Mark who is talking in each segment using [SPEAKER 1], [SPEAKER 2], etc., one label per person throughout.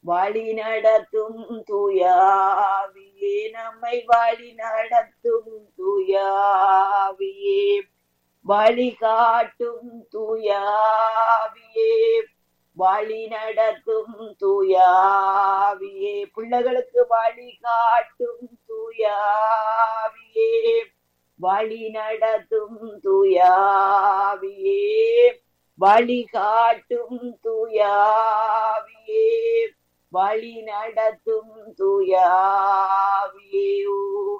[SPEAKER 1] வழி நடத்தும் தூயாவியே நம்மை வழி நடத்தும் தூயாவியே வழி காட்டும் தூயாவியே வழி நடத்தும் தூயாவியே பிள்ளைகளுக்கு வழி காட்டும் தூயாவியே வழி நடத்தும் தூயாவியே வழி காட்டும் தூயாவியே வழி நடத்தும் தூயாவியே ஓ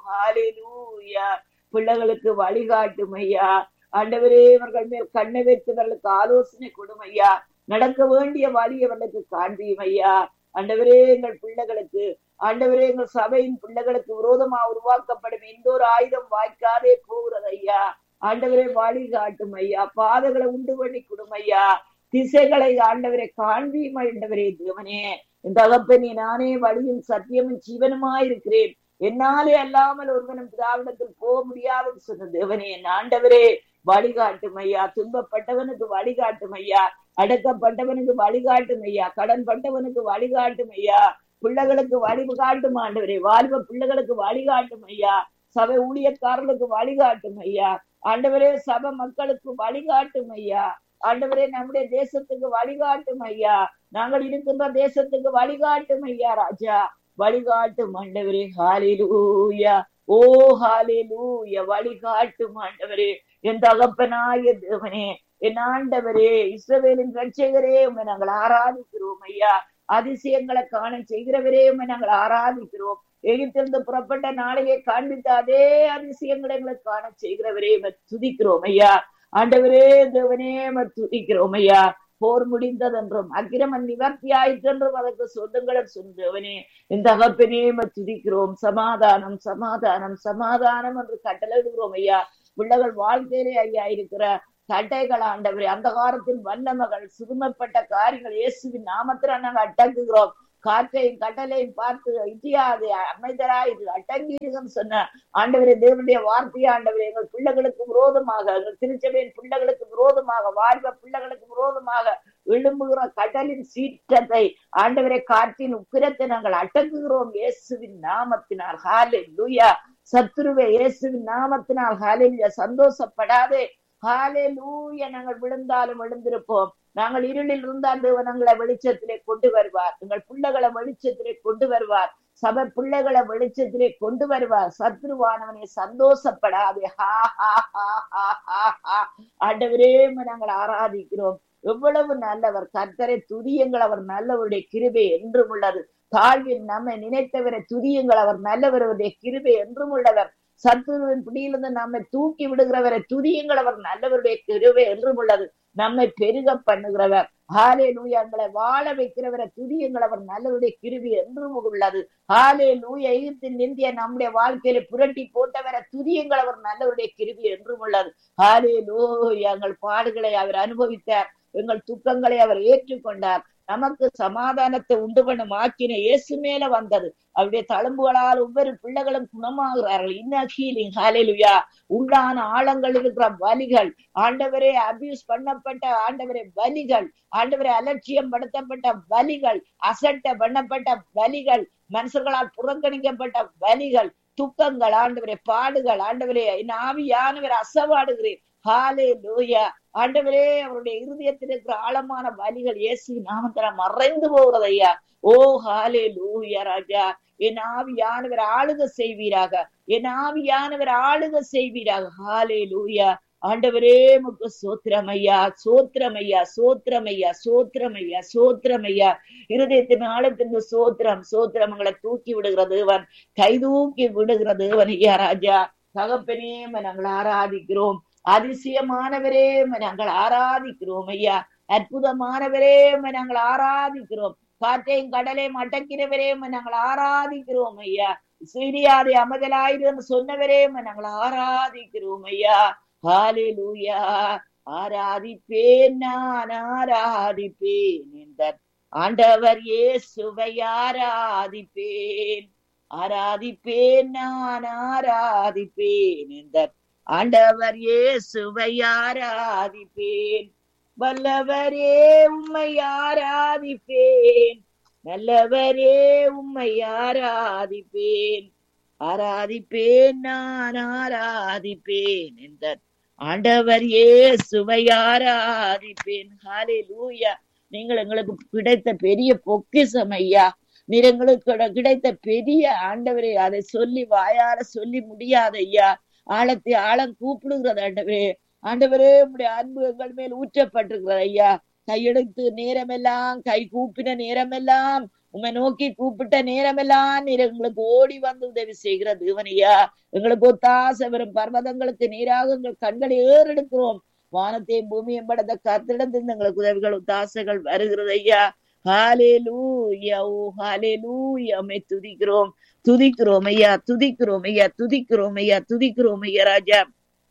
[SPEAKER 1] ஹalleluya பிள்ளைகளுக்கு வழிகாட்டும் ஐயா ஆண்டவரே இவர்கள் மேல் கண்ணை வைத்தவர்களுக்கு ஆலோசனை கொடுமையா ஐயா நடக்க வேண்டிய வழி அவர்களுக்கு காண்பியும் ஐயா ஆண்டவரே எங்கள் பிள்ளைகளுக்கு ஆண்டவரே எங்கள் சபையின் பிள்ளைகளுக்கு விரோதமா உருவாக்கப்படும் எந்த ஒரு ஆயுதம் வாய்க்காதே போகிறது ஐயா ஆண்டவரே வழி காட்டும் ஐயா பாதைகளை உண்டு பண்ணி கொடுமையா ஐயா திசைகளை ஆண்டவரை காண்பியும் ஆண்டவரே தேவனே என் தகப்பனே நானே வழியும் சத்தியமும் ஜீவனுமாய் இருக்கிறேன் என்னாலே அல்லாமல் ஒருவனும் பிதாவிடத்தில் போக முடியாதுன்னு சொன்ன தேவனே என் ஆண்டவரே வழிகாட்டும் ஐயா துன்பப்பட்டவனுக்கு வழிகாட்டும் ஐயா அடக்கப்பட்டவனுக்கு வழிகாட்டும் ஐயா கடன் பட்டவனுக்கு வழிகாட்டும் ஐயா பிள்ளைகளுக்கு வழிகாட்டும் ஆண்டவரே வாலிப பிள்ளைகளுக்கு வழிகாட்டும் ஐயா சபை ஊழியக்காரர்களுக்கு வழிகாட்டும் ஐயா ஆண்டவரே சபை மக்களுக்கு வழிகாட்டும் ஐயா ஆண்டவரே நம்முடைய தேசத்துக்கு வழிகாட்டும் ஐயா நாங்கள் இருக்கின்ற தேசத்துக்கு வழிகாட்டும் ஐயா ராஜா வழிகாட்டும் ஆண்டவரே ஹாலிலூயா ஓ ஹாலிலூயா வழிகாட்டும் ஆண்டவரே என் தகப்பனாய தேவனே என் ஆண்டவரே இஸ்ரவேலின் ரட்சகரே உண்மை நாங்கள் ஆராதிக்கிறோம் ஐயா அதிசயங்களை காண செய்கிறவரே உண்மை நாங்கள் ஆராதிக்கிறோம் எகிப்திலிருந்து புறப்பட்ட நாளையே காண்பித்த அதே அதிசயங்களை எங்களுக்கு காண செய்கிறவரே துதிக்கிறோம் ஐயா ஆண்டவரே தேவனே துதிக்கிறோம் ஐயா போர் முடிந்ததென்றும் அக்கிரமன் நிவர்த்தி ஆயிற்றென்றும் அதற்கு சொந்தங்களும் சொந்தவனே இந்த தகப்பனே துதிக்கிறோம் சமாதானம் சமாதானம் சமாதானம் என்று கட்டளையிடுகிறோம் ஐயா பிள்ளைகள் வாழ்க்கையிலே ஐயா இருக்கிற தட்டைகள் ஆண்டவரே அந்த காலத்தில் வல்லமகள் சுதுமப்பட்ட காரியங்கள் இயேசுவின் நாமத்தில் நாங்கள் அட்டங்குகிறோம் காற்றையும் கடலையும் பார்த்து இட்டியாது அமைதராய் இது அட்டங்கீருகம் சொன்ன ஆண்டவரே தேவனுடைய வார்த்தையை ஆண்டவரே எங்கள் பிள்ளைகளுக்கு விரோதமாக எங்கள் திருச்சபையின் பிள்ளைகளுக்கு விரோதமாக வாழ்வ பிள்ளைகளுக்கு விரோதமாக எழும்புகிற கடலின் சீற்றத்தை ஆண்டவரே காற்றின் உக்கிரத்தை நாங்கள் அடங்குகிறோம் இயேசுவின் நாமத்தினால் ஹாலே லூயா சத்துருவே இயேசுவின் நாமத்தினால் ஹாலில் சந்தோஷப்படாதே ஹாலே லூயா நாங்கள் விழுந்தாலும் எழுந்திருப்போம் நாங்கள் இருளில் இருந்தால் தேவனங்களை வெளிச்சத்திலே கொண்டு வருவார் எங்கள் பிள்ளைகளை வெளிச்சத்திலே கொண்டு வருவார் சபை பிள்ளைகளை வெளிச்சத்திலே கொண்டு வருவார் சத்ருவானவனை சந்தோஷப்படாதே ஹா ஹா ஹா ஹா ஹா ஹா ஆண்டவரே நாங்கள் ஆராதிக்கிறோம் எவ்வளவு நல்லவர் கர்த்தரை துதியுங்கள் அவர் நல்லவருடைய கிருபை என்றும் உள்ளது தாழ்வில் நம்மை நினைத்தவரை துதியுங்கள் அவர் நல்லவருடைய கிருபை என்றும் உள்ளவர் சத்துருவின் பிடியிலிருந்து நம்மை தூக்கி விடுகிறவரை துதியுங்கள் அவர் நல்லவருடைய கிருபை என்றும் உள்ளது நம்மை பெருக பண்ணுகிறவர் ஹாலே லூயாங்களை வாழ வைக்கிறவரை துதியுங்கள் அவர் நல்லவருடைய கிருபி என்றும் உள்ளது ஹாலே லூயா எகிப்தின் நிந்திய நம்முடைய வாழ்க்கையில புரட்டி போட்டவரை துதியுங்கள் அவர் நல்லவருடைய கிருபி என்றும் உள்ளது ஹாலே லூயா எங்கள் பாடுகளை அவர் அனுபவித்தார் எங்கள் துக்கங்களை அவர் ஏற்றுக்கொண்டார் நமக்கு சமாதானத்தை உண்டு பண்ணும் ஆக்கின இயேசு மேல வந்தது அவருடைய தழும்புகளால் ஒவ்வொரு பிள்ளைகளும் குணமாகிறார்கள் இன்ன ஹீலிங் ஹாலேலுயா உள்ளான ஆழங்கள் இருக்கிற வலிகள் ஆண்டவரே அபியூஸ் பண்ணப்பட்ட ஆண்டவரே வலிகள் ஆண்டவரை அலட்சியம் படுத்தப்பட்ட வலிகள் அசட்ட பண்ணப்பட்ட வலிகள் மனுஷர்களால் புறக்கணிக்கப்பட்ட வலிகள் துக்கங்கள் ஆண்டவரே பாடுகள் ஆண்டவரே என் ஆவியானவர் அசவாடுகிறேன் ஹாலே லூயா ஆண்டவரே அவருடைய இருதயத்தில் இருக்கிற ஆழமான வலிகள் இயேசு நாமத்தில மறைந்து போகிறது ஐயா ஓ ஹாலே லூயா ராஜா என் ஆவியானவர் ஆளுக செய்வீராக என் ஆவியானவர் ஆளுக செய்வீராக ஹாலே லூயா ஆண்டவரே முக்கு சோத்திரமையா சோத்திரமையா சோத்திரமையா சோத்திரமையா சோத்திரமையா இருதயத்தின் ஆழத்தின் சோத்திரம் சோத்திரமங்களை தூக்கி விடுகிற தேவன் கை தூக்கி விடுகிற தேவன் ஐயா ராஜா தகப்பனே நாங்கள் ஆராதிக்கிறோம் அதிசயமானவரே நாங்கள் ஆராதிக்கிறோம் ஐயா அற்புதமானவரே நாங்கள் ஆராதிக்கிறோம் காற்றையும் கடலையும் அடக்கிறவரே நாங்கள் ஆராதிக்கிறோம் ஐயா சிரியாதை அமதலாயிரு சொன்னவரே நாங்கள் ஆராதிக்கிறோம் ஐயா ஹாலிலூயா ஆராதிப்பேன் நான் ஆராதிப்பேன் இந்த ஆண்டவர் இயேசுவை ஆராதிப்பேன் ஆராதிப்பேன் நான் ஆராதிப்பேன் இந்த ஆண்டவர் இயேசுவை ஆராதிப்பேன் வல்லவரே உம்மை ஆராதிப்பேன் நல்லவரே உம்மை ஆராதிப்பேன் ஆராதிப்பேன் நான் ஆராதிப்பேன் இந்த ஆண்டவர் இயேசுவை ஆராதிப்பேன் ஹalleluya நீங்கள் எங்களுக்கு கிடைத்த பெரிய பொக்கிஷம் ஐயா நீர் எங்களுக்கு கிட- கிடைத்த பெரிய ஆண்டவரே அதை சொல்லி வாயால சொல்லி முடியாது ஐயா ஆழத்தை ஆழம் கூப்பிடுகிறது ஆண்டவரே ஆண்டவரே உம்முடைய அன்பு எங்கள் மேல் ஊற்றப்பட்டிருக்கிறது ஐயா கையெடுத்து நேரமெல்லாம் கை கூப்பின நேரமெல்லாம் உம்மை நோக்கி கூப்பிட்ட நேரமெல்லாம் நீர் எங்களுக்கு ஓடி வந்து உதவி செய்கிற தேவனையா எங்களுக்கு ஒத்தாசை வரும் பர்வதங்களுக்கு நீராக எங்கள் கண்களை ஏறெடுக்கிறோம் வானத்தையும் பூமியும் படத்த கத்திடந்து எங்களுக்கு உதவிகள் ஒத்தாசைகள் வருகிறது ஐயா ஹalleluya ஓ ஹalleluya மே துதிக்கிறோம் துதிக்கிறோம் ஐயா துதிக்கிறோம் ஐயா துதிக்கிறோம் ஐயா துதிக்கிறோம் ஐயா ராஜா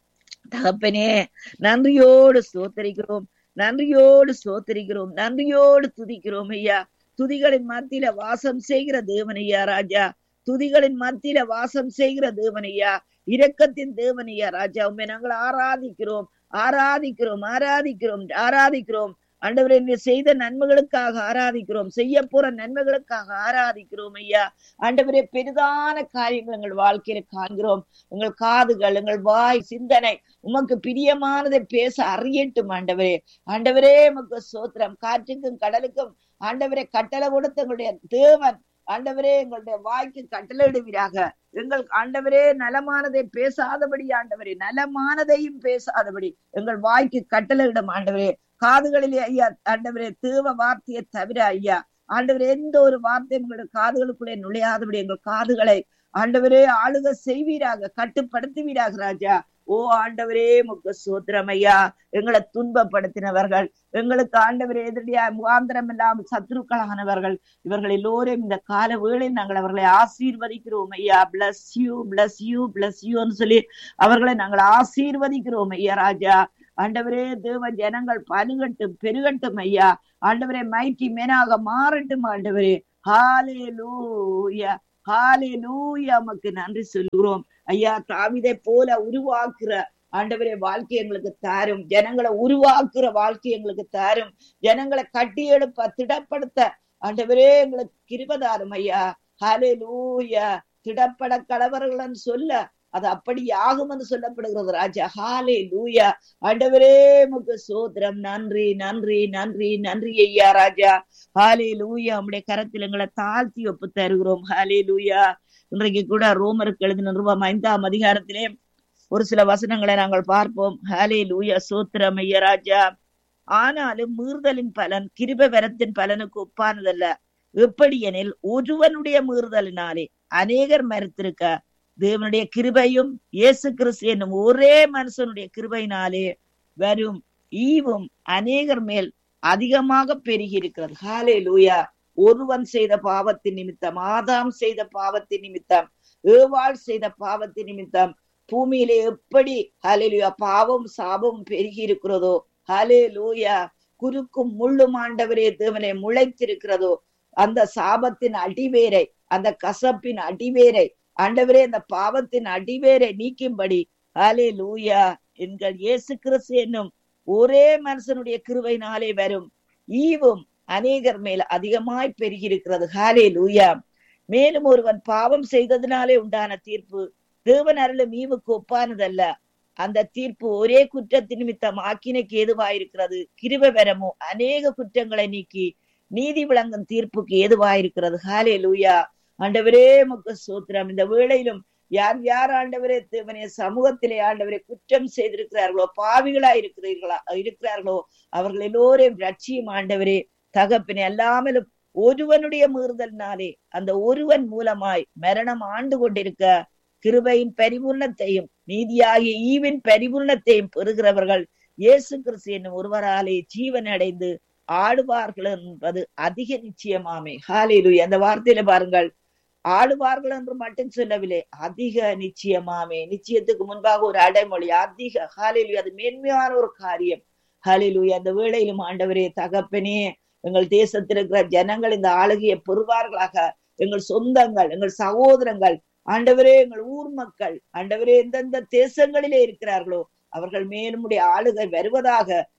[SPEAKER 1] தகப்பனே நன்றியோடு ஸ்தோத்தரிக்கிறோம் நன்றியோடு ஸ்தோத்தரிக்கிறோம் நன்றியோடு துதிக்கிறோம் ஐயா துதிகளின் மத்தியில வாசம் செய்கிற தேவனையா ராஜா துதிகளின் மத்தியில வாசம் செய்கிற தேவனையா இரக்கத்தின் தேவனையா ராஜா உண்மை நாங்கள் ஆராதிக்கிறோம் ஆராதிக்கிறோம் ஆராதிக்கிறோம் ஆராதிக்கிறோம் ஆண்டவரே நீர் செய்த நன்மைகளுக்காக ஆராதிக்கிறோம் செய்ய போற நன்மைகளுக்காக ஆராதிக்கிறோம் ஐயா ஆண்டவரே பெரிதான காரியங்கள் எங்கள் வாழ்க்கையில காண்கிறோம் எங்கள் காதுகள் எங்கள் வாய் சிந்தனை உமக்கு பிரியமானதை பேச அறியட்டும் ஆண்டவரே ஆண்டவரே உமக்கு சோத்திரம் காற்றுக்கும் கடலுக்கும் ஆண்டவரே கட்டளை கொடுத்த எங்களுடைய தேவன் ஆண்டவரே எங்களுடைய வாய்க்கு கட்டளையிடுவீராக எங்கள் ஆண்டவரே நலமானதை பேசாதபடி ஆண்டவரே நலமானதையும் பேசாதபடி எங்கள் வாய்க்கு கட்டளையிடும் ஆண்டவரே காதுகளிலே ஐயா ஆண்டவரே தேவ வார்த்தையை தவிர ஐயா ஆண்டவரே எந்த ஒரு வார்த்தையும் எங்களுடைய காதுகளுக்குள்ளே நுழையாதபடி எங்கள் காதுகளை ஆண்டவரே ஆளுக செய்வீராக கட்டுப்படுத்துவீராக ராஜா ஓ ஆண்டவரே முக்க சோத்திரம் ஐயா எங்களை துன்பப்படுத்தினவர்கள் எங்களுக்கு ஆண்டவரே எதிரியா முகாந்திரம் இல்லாமல் சத்துருக்களானவர்கள் இவர்கள் எல்லோரும் இந்த கால வேளையில் நாங்கள் அவர்களை ஆசீர்வதிக்கிறோம் ஐயா bless you bless you bless யூன்னு சொல்லி அவர்களை நாங்கள் ஆசீர்வதிக்கிறோம் ஐயா ராஜா ஆண்டவரே தேவ ஜனங்கள் பலுகட்டும் பெருகட்டும் ஐயா ஆண்டவரே மைட்டி மேனாக மாறட்டும் ஆண்டவரே ஹாலே லூயா ஹாலே லூயா நமக்கு நன்றி சொல்கிறோம் ஐயா தாவிதை போல உருவாக்குற ஆண்டவரே வாழ்க்கை எங்களுக்கு தாரும் ஜனங்களை உருவாக்குற வாழ்க்கை எங்களுக்கு தாரும் ஜனங்களை கட்டி எழுப்ப திடப்படுத்த ஆண்டவரே எங்களுக்கு கிருபதாரும் ஐயா ஹாலே லூயா திடப்பட கலவர்கள்னு சொல்ல அது அப்படி ஆகும் என்று சொல்லப்படுகிறது ராஜா ஹாலே லூயா ஆண்டவரே முக்கு சோத்திரம் நன்றி நன்றி நன்றி நன்றி ஐயா ராஜா ஹாலே லூயா உம்முடைய கரத்தில் எங்களை தாழ்த்தி ஒப்பு தருகிறோம் ஹாலே லூயா இன்றைக்கு கூட ரோமருக்கு எழுதின ரூபாய் ஐந்தாம் அதிகாரத்திலே ஒரு சில வசனங்களை நாங்கள் பார்ப்போம் ஹாலே லூயா சோத்திரம் ஐயா ராஜா ஆனாலும் மீறுதலின் பலன் கிருப வரத்தின் பலனுக்கு ஒப்பானதல்ல எப்படி எனில் ஒருவனுடைய மீறுதலினாலே அநேகர் மறுத்திருக்க தேவனுடைய கிருபையும் இயேசு கிறிஸ்து என்னும் ஒரே மனுஷனுடைய கிருபையினாலே வரும் ஈவும் அநேகர் மேல் அதிகமாக பெருகி இருக்கிறது ஹாலே லூயா ஒருவன் செய்த பாவத்தின் நிமித்தம் ஆதாம் செய்த பாவத்தின் நிமித்தம் ஏவாள் செய்த பாவத்தின் நிமித்தம் பூமியிலே எப்படி ஹalleluya பாவம் சாபம் பெருகி இருக்கிறதோ ஹலே லூயா குறுக்கும் முள்ளும் ஆண்டவரே தேவனை முளைத்திருக்கிறதோ அந்த சாபத்தின் அடிவேரை அந்த கசப்பின் அடிவேரை ஆண்டவரே அந்த பாவத்தின் அடிவேரை நீக்கும்படி ஹலே லூயா என்கள் இயேசு கிறிஸ்து என்னும் ஒரே மனுஷனுடைய கிருபையினாலே வரும் ஈவும் அநேகர் மேல் அதிகமாய் பெருகியிருக்கிறது ஹாலே லூயா மேலும் ஒருவன் பாவம் செய்ததினாலே உண்டான தீர்ப்பு தேவன் அருளும் ஈவுக்கு ஒப்பானதல்ல அந்த தீர்ப்பு ஒரே குற்றத்தின் நிமித்தம் ஆக்கினைக்கு ஏதுவாயிருக்கிறது கிருப வரமோ அநேக குற்றங்களை நீக்கி நீதி விளங்கும் தீர்ப்புக்கு ஏதுவாயிருக்கிறது ஹாலே லூயா ஆண்டவரே முக்க சூத்திரம் இந்த வேளையிலும் யார் யார் ஆண்டவரே தேவனே சமூகத்திலே ஆண்டவரே குற்றம் செய்திருக்கிறார்களோ பாவிகளா இருக்கிறீர்களா இருக்கிறார்களோ அவர்கள் எல்லோரையும் ரட்சியும் ஆண்டவரே தகப்பினை அல்லாமலும் ஒருவனுடைய மீறுதல்னாலே அந்த ஒருவன் மூலமாய் மரணம் ஆண்டு கொண்டிருக்க கிருபையின் பரிபூர்ணத்தையும் நீதியாகிய ஈவின் பரிபூர்ணத்தையும் பெறுகிறவர்கள் இயேசு கிறிஸ்து என்னும் ஒருவராலே ஜீவன் அடைந்து ஆடுவார்கள் என்பது அதிக நிச்சயமாமே ஹாலேலு அந்த வார்த்தையில பாருங்கள் ஆடுவார்கள் என்று மட்டும் சொல்லவில்லை அதிக நிச்சயமாமே நிச்சயத்துக்கு முன்பாக ஒரு அடைமொழி அதிக ஹாலேலு அது மேன்மையான ஒரு காரியம் ஹாலேலு அந்த வேளையிலும் ஆண்டவரே தகப்பனே எங்கள் தேசத்தில் இருக்கிற ஜனங்கள் இந்த ஆளுகையை பெறுவார்களாக எங்கள் சொந்தங்கள் எங்கள் சகோதரங்கள் ஆண்டவரே எங்கள் ஊர் மக்கள் ஆண்டவரே எந்தெந்த தேசங்களிலே இருக்கிறார்களோ அவர்கள் மேலுடைய ஆளுகை வருவதாக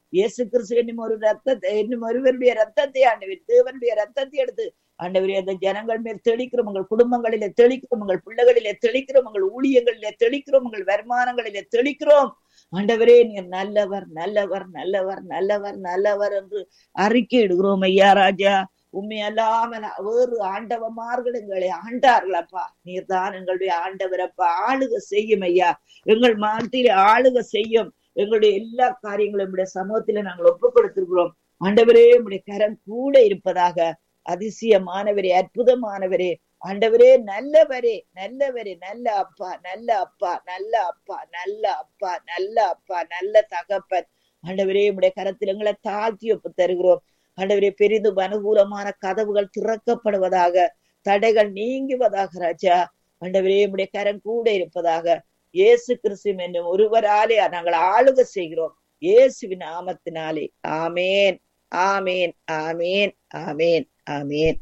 [SPEAKER 1] இயேசு கிறிஸ்து என்னும் ஒரு ரத்தத்தை என்னும் ஒருவருடைய ரத்தத்தை ஆண்டவர் தேவனுடைய ரத்தத்தை எடுத்து ஆண்டவரே அந்த ஜனங்கள் மேல் தெளிக்கிறோம் உங்கள் குடும்பங்களிலே தெளிக்கிறோம் உங்கள் பிள்ளைகளிலே தெளிக்கிறோம் உங்கள் ஊழியங்களிலே தெளிக்கிறோம் உங்கள் வருமானங்களிலே தெளிக்கிறோம் ஆண்டவரே நீர் நல்லவர் நல்லவர் நல்லவர் நல்லவர் நல்லவர் என்று அறிக்கை இடுகிறோம் ஐயா ராஜா உண்மை அல்லாமல் வேறு ஆண்டவமார்கள் எங்களை ஆண்டார்களப்பா நீர் தான் எங்களுடைய ஆண்டவரப்பா ஆளுக செய்யும் ஐயா எங்கள் மாத்திர ஆளுக செய்யும் எங்களுடைய எல்லா காரியங்களும் நம்முடைய சமூகத்தில நாங்கள் ஒப்பு கொடுத்திருக்கிறோம் ஆண்டவரே உடைய கரம் கூட இருப்பதாக அதிசயமானவரே அற்புதமானவரே ஆண்டவரே நல்லவரே நல்லவரே நல்ல அப்பா நல்ல அப்பா நல்ல அப்பா நல்ல அப்பா நல்ல அப்பா நல்ல தகப்பன் ஆண்டவரே உடைய கரத்தில் எங்களை தாழ்த்தி ஒப்பு தருகிறோம் ஆண்டவரே பெரிதும் அனுகூலமான கதவுகள் திறக்கப்படுவதாக தடைகள் நீங்குவதாக ராஜா ஆண்டவரே உடைய கரம் கூட இருப்பதாக இயேசு கிறிஸ்து என்னும் ஒருவராலே நாங்கள் ஆளுக செய்கிறோம் இயேசுவின் நாமத்தினாலே ஆமேன் ஆமேன் ஆமேன் ஆமேன் ஆமேன்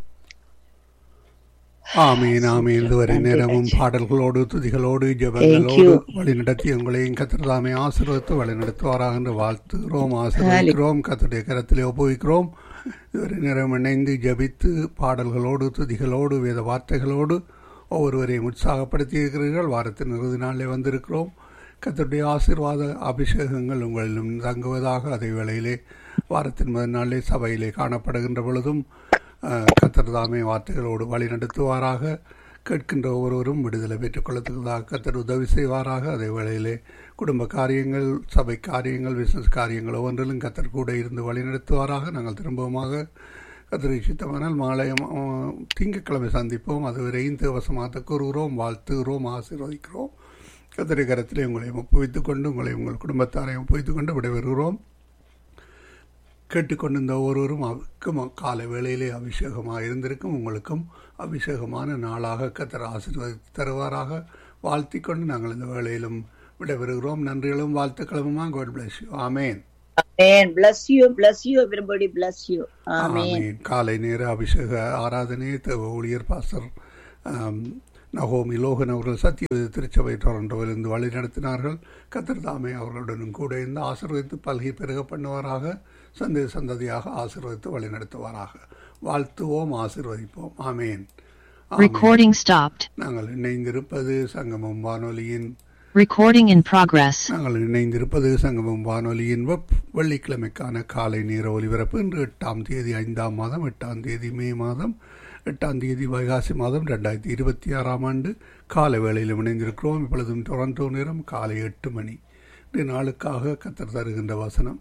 [SPEAKER 2] ஆமீன் ஆமீன் இதுவரை நேரமும் பாடல்களோடு துதிகளோடு ஜபங்களோடு வழிநடத்தி உங்களையும் கத்திரதாமே ஆசீர்வத்து வழிநடத்துவாராக என்று வாழ்த்துகிறோம் ஆசீர்வதிக்கிறோம் கத்தருடைய கரத்திலே ஒப்புவிக்கிறோம் இதுவரை நேரம் இணைந்து ஜபித்து பாடல்களோடு துதிகளோடு வேத வார்த்தைகளோடு ஒவ்வொருவரையும் உற்சாகப்படுத்தி இருக்கிறீர்கள் வாரத்தின் இறுதி நாளிலே வந்திருக்கிறோம் கத்தருடைய ஆசீர்வாத அபிஷேகங்கள் உங்களிலும் தங்குவதாக அதே வேளையிலே வாரத்தின் முதல் நாளிலே சபையிலே காணப்படுகின்ற பொழுதும் கத்தர் தாமே வார்த்தைகளோடு வழி நடத்துவாராக கேட்கின்ற ஒவ்வொருவரும் விடுதலை பெற்றுக்கொள்ளத்துக்காக கத்தர் உதவி செய்வாராக அதே வேளையிலே குடும்ப காரியங்கள் சபை காரியங்கள் பிசினஸ் காரியங்கள் ஒவ்வொன்றிலும் கத்தர் கூட இருந்து வழி நடத்துவாராக நாங்கள் திரும்பவுமாக கத்திரை சித்தமானால் மாலை திங்கட்கிழமை சந்திப்போம் அதுவரையும் தேவசமாக கூறுகிறோம் வாழ்த்துகிறோம் ஆசீர்வதிக்கிறோம் கத்திரை கரத்திலே உங்களையும் ஒப்புவித்துக் கொண்டு உங்களையும் உங்கள் குடும்பத்தாரையும் ஒப்புவித்துக் கொண்டு விடைபெறுகிறோம் கேட்டுக்கொண்டிருந்த ஒருவரும் அவருக்கும் காலை வேளையிலே அபிஷேகமாக இருந்திருக்கும் உங்களுக்கும் அபிஷேகமான நாளாக கத்தர் ஆசீர்வதித்து தருவாராக வாழ்த்தி கொண்டு நாங்கள் இந்த வேளையிலும் விடைபெறுகிறோம் நன்றிகளும் வாழ்த்துக்களுமா God bless you amen
[SPEAKER 1] Amen. Bless you, bless you, everybody bless you. Amen.
[SPEAKER 2] ஆமீன் காலை நேர அபிஷேக ஆராதனை தேவ ஊழியர் பாஸ்டர் நகோமி லோகன் அவர்கள் சத்திய திருச்சபை டொரண்டோவிலிருந்து வழி நடத்தினார்கள் கத்தர் தாமே அவர்களுடனும் கூட இருந்து ஆசீர்வதித்து பல்கி பெருக பண்ணுவாராக சந்தை சந்ததியாக ஆசீர்வதித்து வழி நடத்துவாராக வாழ்த்துவோம் ஆசீர்வதிப்போம் ஆமேன்
[SPEAKER 3] Recording stopped.
[SPEAKER 2] நாங்கள் இணைந்திருப்பது சங்கமம் வானொலியின்
[SPEAKER 3] Recording in progress.
[SPEAKER 2] நாங்கள் இணைந்திருப்பது சங்கமம் வானொலியின் வெப் வெள்ளிக்கிழமைக்கான காலை நேர ஒலிபரப்பு இன்று எட்டாம் தேதி ஐந்தாம் மாதம் எட்டாம் தேதி மே மாதம் எட்டாம் தேதி வைகாசி மாதம் ரெண்டாயிரத்தி இருபத்தி ஆறாம் ஆண்டு காலை வேளையில் இணைந்திருக்கிறோம் இப்பொழுதும் டொரண்டோ நேரம் காலை எட்டு மணி இந்த நாளுக்காக கத்தர் தருகின்ற வசனம்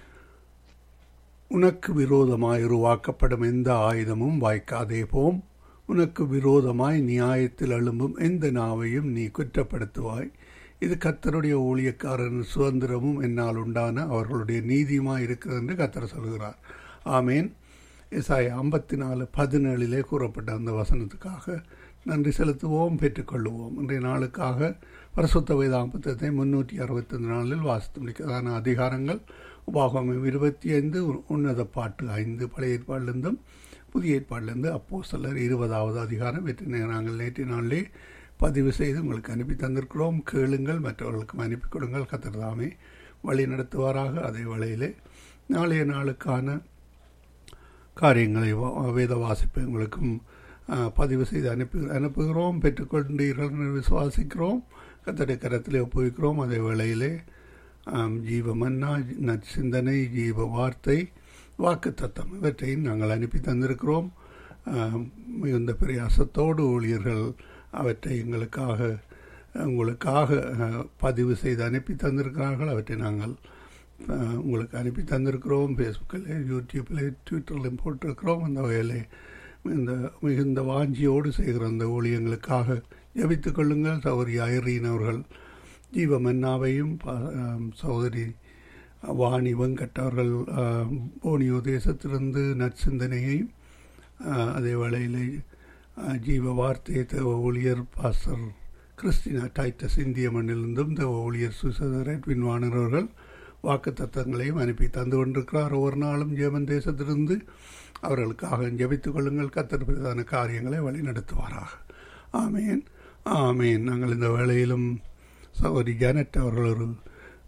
[SPEAKER 2] உனக்கு விரோதமாய் உருவாக்கப்படும் எந்த ஆயுதமும் வாய்க்காதே போம் உனக்கு விரோதமாய் நியாயத்தில் எழும்பும் எந்த நாவையும் நீ குற்றப்படுத்துவாய் இது கத்தருடைய ஊழியக்காரன் சுதந்திரமும் என்னால் உண்டான அவர்களுடைய நீதியுமாய் இருக்கிறது என்று கத்தர் சொல்கிறார் ஆமேன் இசாய் ஐம்பத்தி நாலு பதினேழிலே கூறப்பட்ட அந்த வசனத்துக்காக நன்றி செலுத்துவோம் பெற்றுக்கொள்ளுவோம் இன்றைய நாளுக்காக பரசுத்த வேதாம்பத்தத்தை முன்னூற்றி அறுபத்தி நாலில் வாசித்து முடிக்கிறதான அதிகாரங்கள் உபாகமம் இருபத்தி ஐந்து உன்னத பாட்டு ஐந்து பழைய ஏற்பாடிலிருந்தும் புதிய ஏற்பாடிலிருந்து அப்போ சிலர் இருபதாவது அதிகாரம் வெற்றி நாங்கள் நேற்று நாளிலே பதிவு செய்து உங்களுக்கு அனுப்பி தந்திருக்கிறோம் கேளுங்கள் மற்றவர்களுக்கும் அனுப்பி கொடுங்கள் கத்திரதாமே வழி நடத்துவாராக அதே வேளையிலே நாளைய நாளுக்கான காரியங்களை வேத வாசிப்பு உங்களுக்கும் பதிவு செய்து அனுப்பி அனுப்புகிறோம் பெற்றுக்கொண்டீர்கள் விசுவாசிக்கிறோம் கத்தடை கரத்திலே ஒப்புவிக்கிறோம் அதே வேளையிலே ஜீவ மன்னா நற்சிந்தனை ஜீவ வார்த்தை வாக்கு தத்தம் இவற்றையும் நாங்கள் அனுப்பி தந்திருக்கிறோம் மிகுந்த பிரயாசத்தோடு ஊழியர்கள் அவற்றை எங்களுக்காக உங்களுக்காக பதிவு செய்து அனுப்பி தந்திருக்கிறார்கள் அவற்றை நாங்கள் உங்களுக்கு அனுப்பி தந்திருக்கிறோம் ஃபேஸ்புக்கில் யூடியூப்பில் ட்விட்டர்லையும் போட்டிருக்கிறோம் அந்த வகையில் இந்த மிகுந்த வாஞ்சியோடு செய்கிற அந்த ஊழியங்களுக்காக ஜபித்துக் கொள்ளுங்கள் சௌரி ஐரீன் அவர்கள் ஜீவ மன்னாவையும் சகோதரி வாணி வெங்கட் அவர்கள் போனியோ தேசத்திலிருந்து நற்சிந்தனையையும் அதே வேளையில் ஜீவ வார்த்தை தேவ ஊழியர் பாஸ்டர் கிறிஸ்டினா டைட்டஸ் இந்திய மண்ணிலிருந்தும் தேவ ஊழியர் சுசதரட் விண்வாணர் அவர்கள் வாக்கு தத்தங்களையும் அனுப்பி தந்து கொண்டிருக்கிறார் ஒவ்வொரு நாளும் ஜெமன் தேசத்திலிருந்து அவர்களுக்காக ஜபித்துக் கொள்ளுங்கள் கத்தர் பிரதான காரியங்களை வழி நடத்துவாராக ஆமேன் ஆமேன் நாங்கள் இந்த வேளையிலும் சகோதரி ஜானட் அவர்கள் ஒரு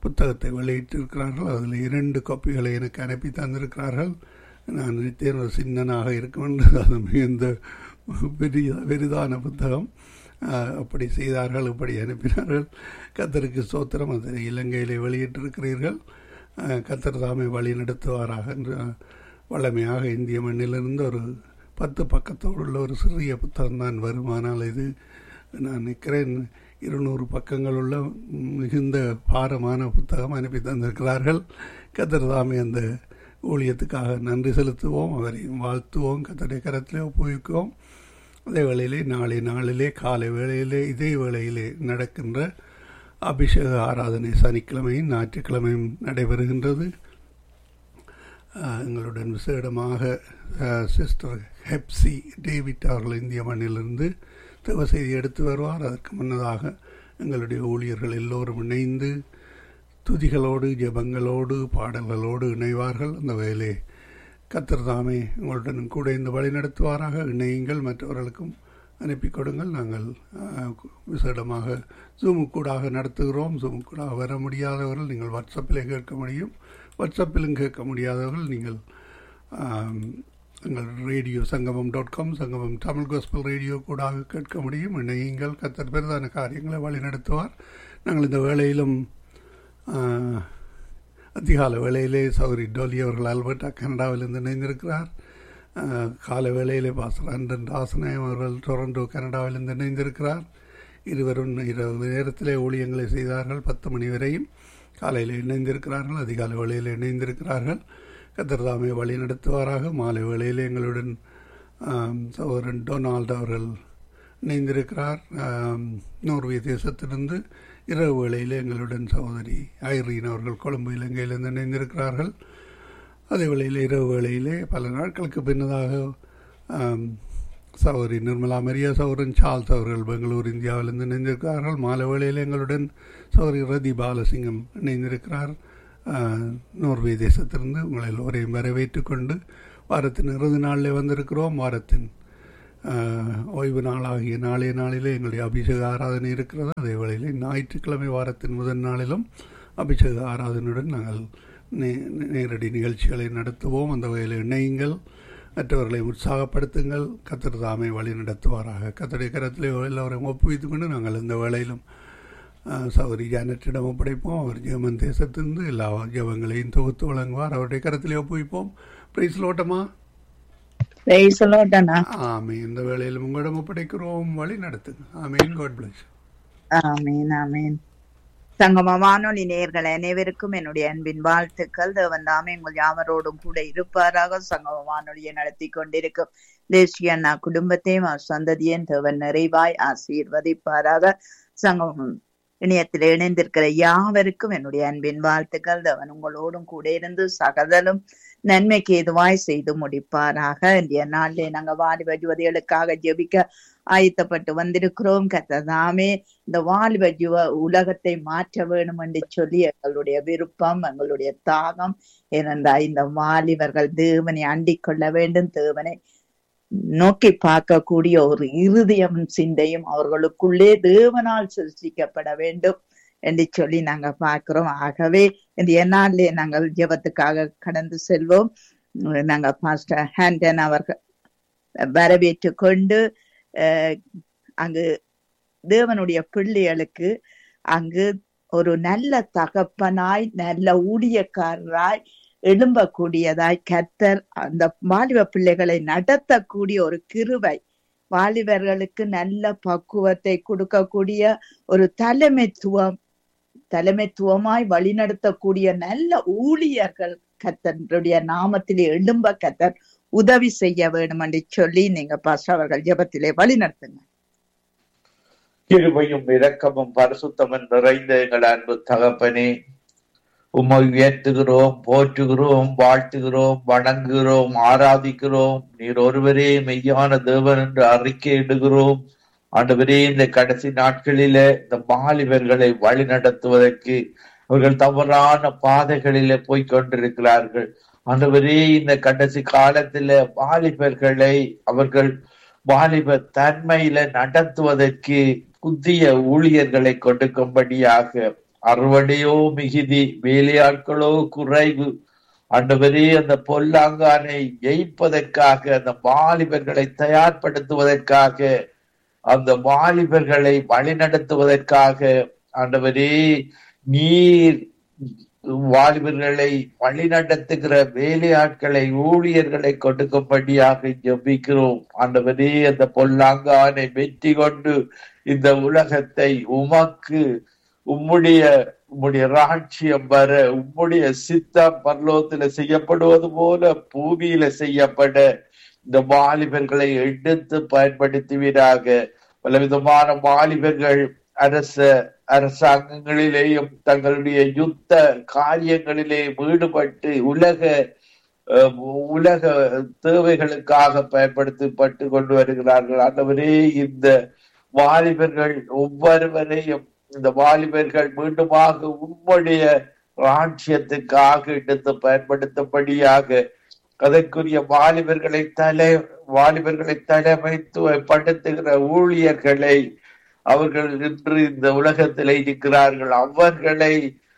[SPEAKER 2] புத்தகத்தை வெளியிட்டிருக்கிறார்கள் அதில் இரண்டு காப்பிகளை எனக்கு அனுப்பி தந்திருக்கிறார்கள் நான் நினைத்தேன் ஒரு சின்னனாக இருக்கும் என்று அது மிகுந்த பெரிய பெரிதான புத்தகம் ஆஹ், அப்படி செய்தார்கள் இப்படி அனுப்பினார்கள் கத்தருக்கு சோத்திரம் அதை இலங்கையிலே வெளியிட்டிருக்கிறீர்கள் ஆஹ், கத்தர் தாமே வழி நடத்துவாராக என்று வளமையாக இந்திய மண்ணிலிருந்து ஒரு பத்து பக்கத்தோடு உள்ள ஒரு சிறிய புத்தகம் தான் வருமானால் இது நான் நிற்கிறேன் இருநூறு பக்கங்கள் உள்ள மிகுந்த பாரமான புத்தகம் அனுப்பி தந்திருக்கிறார்கள் கத்தர் தாமே அந்த ஊழியத்துக்காக நன்றி செலுத்துவோம் அவரையும் வாழ்த்துவோம் கத்தருடைய கரத்திலே ஒப்புவிக்குவோம் அதே வேளையிலே நாளை நாளிலே காலை வேளையிலே இதே வேளையிலே நடக்கின்ற அபிஷேக ஆராதனை சனிக்கிழமையும் ஞாயிற்றுக்கிழமையும் நடைபெறுகின்றது ஆஹ், எங்களுடன் விசேடமாக ஆஹ், சிஸ்டர் ஹெப்சி டேவிட் அவர்கள் இந்திய மண்ணிலிருந்து தேவ செய்தி எடுத்து வருவார் அதற்கு முன்னதாக எங்களுடைய ஊழியர்கள் எல்லோரும் இணைந்து துதிகளோடு ஜெபங்களோடு பாடல்களோடு இணைவார்கள் அந்த வேலை கத்தர் தாமே உங்களுடன் கூட இந்த வழி நடத்துவாராக இணையுங்கள் மற்றவர்களுக்கும் அனுப்பி கொடுங்கள் நாங்கள் ஆஹ், விசேடமாக ஜூமுக்கூடாக நடத்துகிறோம் ஜூமுக்கூடாக வர முடியாதவர்கள் நீங்கள் வாட்ஸ்அப்பிலே கேட்க முடியும் வாட்ஸ்அப்பிலும் கேட்க முடியாதவர்கள் நீங்கள் ஆம், எங்கள் ரேடியோ சங்கமம் டாட் காம் சங்கமம் தமிழ் கோஸ்பல் ரேடியோ கூடாக கேட்க முடியும் இணையுங்கள் கத்தர் பெரிதான காரியங்களை வழி நடத்துவார் நாங்கள் இந்த வேளையிலும் ஆஹ், அதிகால வேளையிலே சௌரி டோலி அவர்கள் ஆல்பர்டா கனடாவிலிருந்து இணைந்திருக்கிறார் ஆஹ், கால வேளையிலே பாசர் அண்டன் ராசநாயம் அவர்கள் டொரண்டோ கனடாவிலிருந்து இணைந்திருக்கிறார் இருவரும் இரவு நேரத்திலே ஊழியங்களை செய்தார்கள் பத்து மணி வரையும் காலையில் இணைந்திருக்கிறார்கள் அதிகாலை வேளையில் இணைந்திருக்கிறார்கள் கத்திரதாமை வழி நடத்துவாராக மாலை வேளையில் எங்களுடன் ஆம், சகோதரன் டொனால்ட் அவர்கள் இணைந்திருக்கிறார் ஆம், நோர்வே தேசத்திலிருந்து இரவு வேளையில் எங்களுடன் சகோதரி ஐரீன் அவர்கள் கொழும்பு இலங்கையிலிருந்து இணைந்திருக்கிறார்கள் அதே வேளையில் இரவு வேளையிலே பல நாட்களுக்கு பின்னதாக ஆம், சகோதரி நிர்மலா மரியா சகோதரன் சார்ல்ஸ் அவர்கள் பெங்களூர் இந்தியாவிலிருந்து இணைந்திருக்கிறார்கள் மாலை வேளையில் எங்களுடன் சகோதரி ரதி பாலசிங்கம் இணைந்திருக்கிறார் ஆஹ், நோர்வே தேசத்திலிருந்து உங்களை எல்லோரையும் வரவேற்றுக் கொண்டு வாரத்தின் இறுதி நாளில் வந்திருக்கிறோம் வாரத்தின் ஆஹ், ஓய்வு நாளாகிய நாளைய நாளிலே எங்களுடைய அபிஷேக ஆராதனை இருக்கிறது அதே வேளையிலே ஞாயிற்றுக்கிழமை வாரத்தின் முதல் நாளிலும் அபிஷேக ஆராதனையுடன் நாங்கள் நே- நேரடி நிகழ்ச்சிகளை நடத்துவோம் அந்த வகையில் இணையுங்கள் மற்றவர்களை உற்சாகப்படுத்துங்கள் கத்தர் தாமே வழி நடத்துவாராக கத்தருடைய கரத்திலே எல்லோரையும் ஒப்புவித்துக் கொண்டு நாங்கள் இந்த வேளையிலும் ஆஹ், சகோதரி ஜானட்டிடம் ஒப்படைப்போம் அவர் ஜெர்மன் தேசத்திலிருந்து எல்லா ஜெபங்களையும் தொகுத்து வழங்குவார் அவருடைய கரத்திலே ஒப்புவிப்போம் பிரைஸ் லோட்டமா
[SPEAKER 4] Praise the Lord, அண்ணா.
[SPEAKER 2] ஆமே இந்த வேளையிலும் உங்களிடம் ஒப்படைக்கிறோம் வழி நடத்துங்க ஆமீன் காட் பிளஸ்
[SPEAKER 4] ஆமென் ஆமென் சங்கம வானொலி நேயர்கள் அனைவருக்கும் என்னுடைய அன்பின் வாழ்த்துக்கள் தேவன் தாமே உங்கள் யாவரோடும் கூட இருப்பாராக சங்கம வானொலியை நடத்தி கொண்டிருக்கும் தேசிய அண்ணா குடும்பத்தையும் அவர் சந்ததியும் தேவன் நிறைவாய் ஆசீர்வதிப்பாராக சங்கமம் இணையத்தில் இணைந்திருக்கிற யாவருக்கும் என்னுடைய அன்பின் வாழ்த்துக்கள் தேவன் உங்களோடும் கூட இருந்து சகதலும் நன்மைக்கு எதுவாய் செய்து முடிப்பாராக இன்றைய நாளிலே நாங்க வாலிப யுவதிகளுக்காக ஜெபிக்க ஆயத்தப்பட்டு வந்திருக்கிறோம் கத்ததாமே இந்த வாலிப யுவ உலகத்தை மாற்ற வேணும் என்று சொல்லி எங்களுடைய விருப்பம் எங்களுடைய தாகம் ஏனென்றால் இந்த வாலிபர்கள் தேவனை அண்டிக் கொள்ள வேண்டும் தேவனை நோக்கி பார்க்கக்கூடிய ஒரு இருதயம் சிந்தையும் அவர்களுக்குள்ளே தேவனால் சிருஷ்டிக்கப்பட வேண்டும் என்று சொல்லி நாங்க பார்க்கிறோம் ஆகவே இந்த என்னாலே நாங்கள் ஜெபத்துக்காக கடந்து செல்வோம் உம் நாங்க பாஸ்டர் ஹேண்டன் அவர்கள் வரவேற்று கொண்டு அஹ், அங்கு தேவனுடைய பிள்ளைகளுக்கு அங்கு ஒரு நல்ல தகப்பனாய் நல்ல ஊழியக்காரராய் எழும்பக்கூடியதாய் கர்த்தர் அந்த வாலிப பிள்ளைகளை நடத்தக்கூடிய ஒரு கிருபை வாலிபர்களுக்கு நல்ல பக்குவத்தை கொடுக்கக்கூடிய ஒரு தலைமைத்துவம் தலைமைத்துவமாய் வழிநடத்தக்கூடிய நல்ல ஊழியர்கள் கத்தருடைய நாமத்திலே எழும்ப கத்தர் உதவி செய்ய வேண்டும் என்று சொல்லி நீங்க பாஸ்டர் அவர்கள் ஜெபத்திலே வழி நடத்துங்க
[SPEAKER 5] கிருபையும் இரக்கமும் பரிசுத்தமும் நிறைந்த எங்கள் அன்பு தகப்பனே உம்மை உயர்த்துகிறோம் போற்றுகிறோம் வாழ்த்துகிறோம் வணங்குகிறோம் ஆராதிக்கிறோம் நீர் ஒருவரே மெய்யான தேவன் என்று அறிக்கையிடுகிறோம் ஆண்டவரே இந்த கடைசி நாட்களில இந்த வாலிபர்களை வழி நடத்துவதற்கு அவர்கள் தவறான பாதைகளிலே போய்க் கொண்டிருக்கிறார்கள் ஆண்டவரே இந்த கடைசி காலத்தில வாலிபர்களை அவர்கள் வாலிப தன்மையில நடத்துவதற்கு புதிய ஊழியர்களை கொடுக்கும்படியாக அறுவடையோ மிகுதி வேலையாட்களோ குறைவு ஆண்டவரே அந்த பொல்லாங்கானை ஜெயிப்பதற்காக அந்த வாலிபர்களை தயார்படுத்துவதற்காக அந்த வாலிபர்களை வழிநடத்துவதற்காக ஆண்டவரே நீர் வாலிபர்களை வழிநடத்துகிற வேலையாட்களை ஊழியர்களை கொடுக்கும்படியாக ஜெபிக்கிறோம் ஆண்டவரே அந்த பொல்லாங்கானை வெற்றி கொண்டு இந்த உலகத்தை உமக்கு உம்முடைய உம்முடைய ராட்சியம் வர உம்முடைய சித்தம் பரலோகத்துல செய்யப்படுவது போல பூமியில செய்யப்பட இந்த வாலிபர்களை எடுத்து பயன்படுத்துவீராக பலவிதமான வாலிபர்கள் அரச அரசாங்கங்களிலேயும் தங்களுடைய யுத்த காரியங்களிலே ஈடுபட்டு உலக அஹ், உலக தேவைகளுக்காக பயன்படுத்தப்பட்டு கொண்டு வருகிறார்கள் ஆண்டவரே இந்த வாலிபர்கள் ஒவ்வொருவரையும் இந்த வாலிபர்கள் மீண்டுமாக உம்முடைய ராட்சியத்துக்காக எடுத்து பயன்படுத்தும்படியாக அதற்குரிய வாலிபர்களை தலை வாலிபர்களை தலைமைத்துவப்படுத்துகிற ஊழியர்களை அவர்கள் இன்று இந்த உலகத்தில் இருக்கிறார்கள் அவர்களை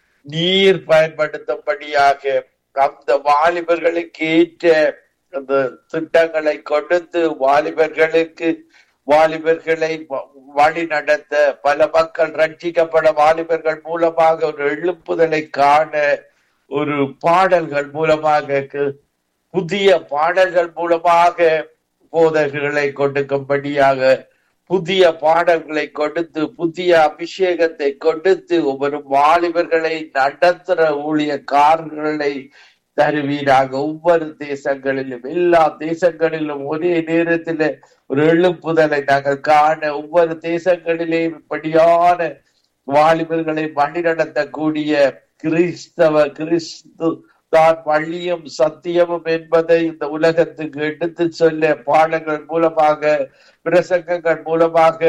[SPEAKER 5] நீர் பயன்படுத்தும்படியாக அந்த வாலிபர்களுக்கு ஏற்ற அந்த திட்டங்களை கொடுத்து வாலிபர்களுக்கு வாலிபர்களை வ- வழி நடத்த பல மக்கள் ரட்சிக்கப்பட வாலிபர்கள் மூலமாக ஒரு எழுப்புதலை காண ஒரு பாடல்கள் மூலமாக கு- புதிய பாடல்கள் மூலமாக போதகர்களை கொடுக்கும்படியாக புதிய பாடல்களை கொடுத்து புதிய அபிஷேகத்தை கொடுத்து ஒவ்வொரு வாலிபர்களை நடத்துற ஊழியக்காரர்களை தருவீராக ஒவ்வொரு தேசங்களிலும் எல்லா தேசங்களிலும் ஒரே நேரத்தில் ஒரு எழுப்புதலை நாங்கள் காண ஒவ்வொரு தேசங்களிலே இப்படியான வாலிபர்களை வழிநடத்தக்கூடிய கிறிஸ்தவ கிறிஸ்து தான் வழியும் சத்தியமும் என்பதை இந்த உலகத்துக்கு எடுத்து சொல்ல பாடங்கள் மூலமாக பிரசங்கங்கள் மூலமாக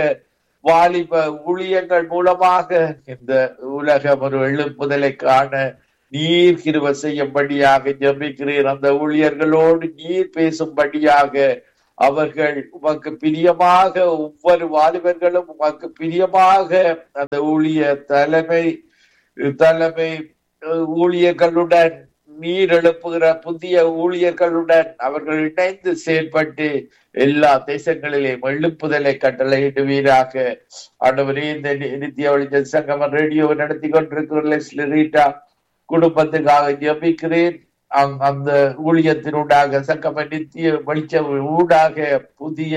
[SPEAKER 5] வாலிப ஊழியங்கள் மூலமாக இந்த உலகம் ஒரு எழுப்புதலை காண நீர் கிருப செய்யும்படியாக ஜெபிக்கிறீர் அந்த ஊழியர்களோடு நீர் பேசும்படியாக அவர்கள் உமக்கு பிரியமாக ஒவ்வொரு வாலிபர்களும் உமக்கு பிரியமாக அந்த ஊழிய தலைமை தலைமை அஹ், ஊழியர்களுடன் நீர் எழுப்புகிற புதிய ஊழியர்களுடன் அவர்கள் இணைந்து செயல்பட்டு எல்லா தேசங்களிலேயும் எழுப்புதலை கட்டளையிடுவீராக ஆண்டவரே இந்த நி- நித்திய ஒளிஞ்ச சங்கம ரேடியோ நடத்தி கொண்டிருக்கிற லெஸ்லி ரீட்டா குடும்பத்துக்காக ஜெபிக்கிறேன் அங்- அந்த ஊழியத்தினூடாக சங்கம நித்திய வெளிச்ச ஊடாக புதிய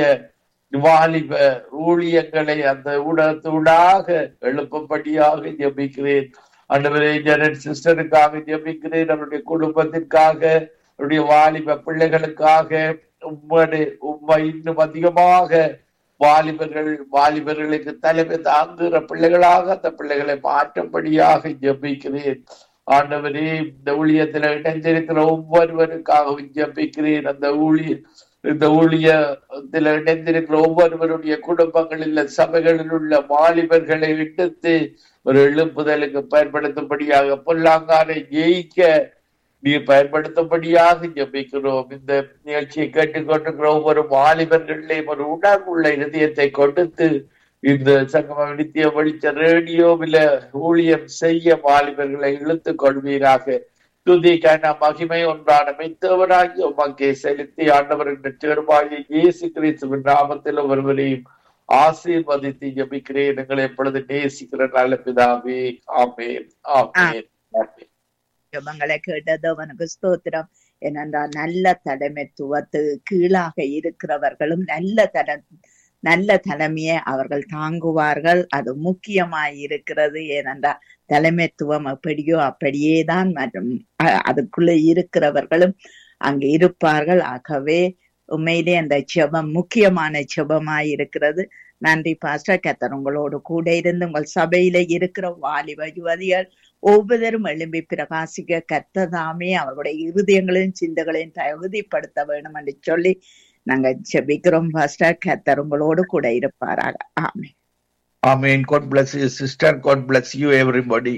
[SPEAKER 5] வாலிப ஊழியங்களை அந்த ஊடகத்தூடாக எழுப்பும்படியாக ஜெபிக்கிறேன் ஆண்டவரே ஜெனட் சிஸ்டருக்காக ஜெபிக்கிறேன் அவருடைய குடும்பத்திற்காக அவருடைய வாலிப பிள்ளைகளுக்காக உம்மடி உம்மை இன்னும் அதிகமாக வாலிபர்கள் வாலிபர்களுக்கு தலைமை தாங்குகிற பிள்ளைகளாக அந்த பிள்ளைகளை மாற்றும்படியாக ஜெபிக்கிறேன் ஆண்டவரே இந்த ஊழியத்தில் இணைந்திருக்கிற ஒவ்வொருவருக்காகவும் ஜெபிக்கிறேன் அந்த ஊழிய இந்த ஊழியத்தில் இணைந்திருக்கிற ஒவ்வொருவருடைய குடும்பங்களில் சபைகளில் உள்ள வாலிபர்களை எடுத்து ஒரு எழுப்புதலுக்கு பயன்படுத்தும்படியாக பொல்லாங்கானை ஜெயிக்க நீ பயன்படுத்தும்படியாக ஜெபிக்கிறோம் இந்த நிகழ்ச்சியை கேட்டுக்கொண்டிருக்கிற ஒவ்வொரு வாலிபர்களையும் ஒரு உணர்வுள்ள இதயத்தை கொடுத்து இந்த சங்கம நித்திய வெளிச்ச ரேடியோவில ஊழியம் செய்ய வாலிபர்களை இழுத்துக் கொள்வீராக துதிக்கான மகிமை ஒன்றான மெத்தவராகி உமக்கே செலுத்தி ஆண்டவரின் தேர்வாகிய இயேசு கிறிஸ்துவின் நாமத்தில் ஒருவரையும் ஆசீர்வதித்து ஜபிக்கிறேன் எங்களை எப்பொழுது நேசிக்கிற நல்ல பிதாவே ஆமேன் ஆமேன் ஆமேன்
[SPEAKER 4] ஜெபங்களை கேட்டது அவனுக்கு ஸ்தோத்திரம் ஏனென்றால் நல்ல தலைமைத்துவத்து கீழாக இருக்கிறவர்களும் நல்ல தல நல்ல தலைமையை அவர்கள் தாங்குவார்கள் அது முக்கியமாய் இருக்கிறது ஏனென்றால் தலைமைத்துவம் எப்படியோ அப்படியே தான் மற்றும் அ- அதுக்குள்ள இருக்கிறவர்களும் அங்கு இருப்பார்கள் ஆகவே உண்மையிலே அந்த ஜெபம் முக்கியமான ஜெபமாய் இருக்கிறது நன்றி பாஸ்டர் கத்தர் உங்களோடு கூட இருந்து உங்கள் சபையில இருக்கிற வாலிப யுவதிகள் ஒவ்வொருவரும் எழும்பி பிரகாசிக்க கத்ததாமே அவர்களுடைய இருதயங்களையும் சிந்தங்களையும் தகுதிப்படுத்த வேண்டும் என்று சொல்லி நாங்க ஜெபிக்கிறோம் பாஸ்டர் கத்தர் உங்களோடு கூட இருப்பாராக ஆமே
[SPEAKER 5] ஆமேன் God bless you sister God bless you everybody